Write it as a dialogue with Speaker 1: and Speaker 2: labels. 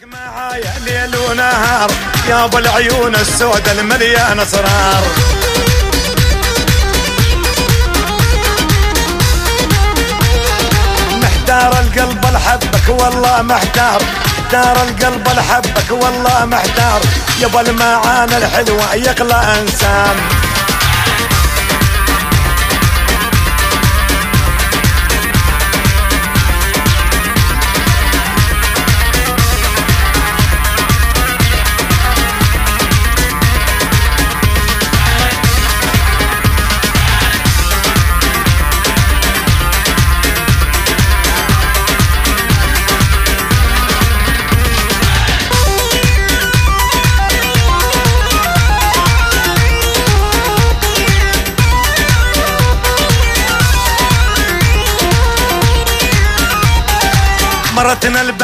Speaker 1: معايا ليل ونهار يا ابو العيون السود المليان اسرار محتار القلب الحبك والله محتار محتار القلب الحبك والله محتار يبا المعاني الحلوه يقلى انسان مرتنا الب